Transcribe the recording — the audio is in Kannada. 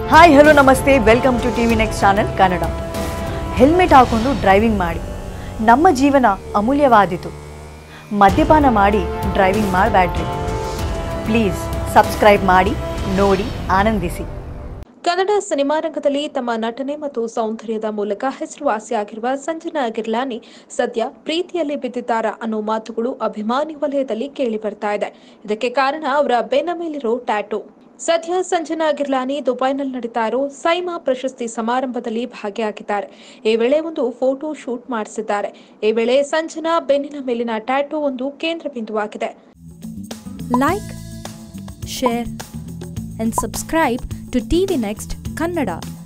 ಹಾಯ್ ಹಲೋ ನಮಸ್ತೆ welcome to T V next channel Kannada helmet ಹಾಕೊಂಡು ಡ್ರೈವಿಂಗ್ ಮಾಡಿ ನಮ್ಮ ಜೀವನ ಅಮೂಲ್ಯವಾದಿತು ಮದ್ಯಪಾನ ಮಾಡಿ ಡ್ರೈವಿಂಗ್ ಮಾಡಬೇಡ್ರಿ ಪ್ಲೀಸ್ ಸಬ್ಸ್ಕ್ರೈಬ್ ಮಾಡಿ ನೋಡಿ ಆನಂದಿಸಿ ಕನ್ನಡ ಸಿನಿಮಾ ರಂಗದಲ್ಲಿ ತಮ್ಮ ನಟನೆ ಮತ್ತು ಸೌಂದರ್ಯದ ಮೂಲಕ ಹೆಸರುವಾಸಿಯಾಗಿರುವ ಸಂಜನಾ ಗಿರ್ಲಾನಿ ಸದ್ಯ ಪ್ರೀತಿಯಲ್ಲಿ ಬಿದ್ದಿದ್ದಾರಾ ಅನ್ನೋ ಮಾತುಗಳು ಅಭಿಮಾನಿ ವಲಯದಲ್ಲಿ ಕೇಳಿ ಬರ್ತಾ ಇದೆ ಇದಕ್ಕೆ ಕಾರಣ ಅವರ ಬೆನ್ನ ಮೇಲಿರೋ ಟ್ಯಾಟೂ ಸದ್ಯ ಸಂಜನಾ ಗಿರ್ಲಾನಿ ದುಬೈನಲ್ಲಿ ನಡೀತಾ ಇರೋ ಸೈಮಾ ಪ್ರಶಸ್ತಿ ಸಮಾರಂಭದಲ್ಲಿ ಭಾಗಿಯಾಗಿದ್ದಾರೆ ಈ ವೇಳೆ ಒಂದು ಫೋಟೋ ಶೂಟ್ ಮಾಡಿಸಿದ್ದಾರೆ ಈ ವೇಳೆ ಸಂಜನಾ ಬೆನ್ನಿನ ಮೇಲಿನ ಟ್ಯಾಟೂ ಒಂದು ಕೇಂದ್ರ ಬಿಂದುವಾಗಿದೆ like, share, and subscribe to TV Next Kannada.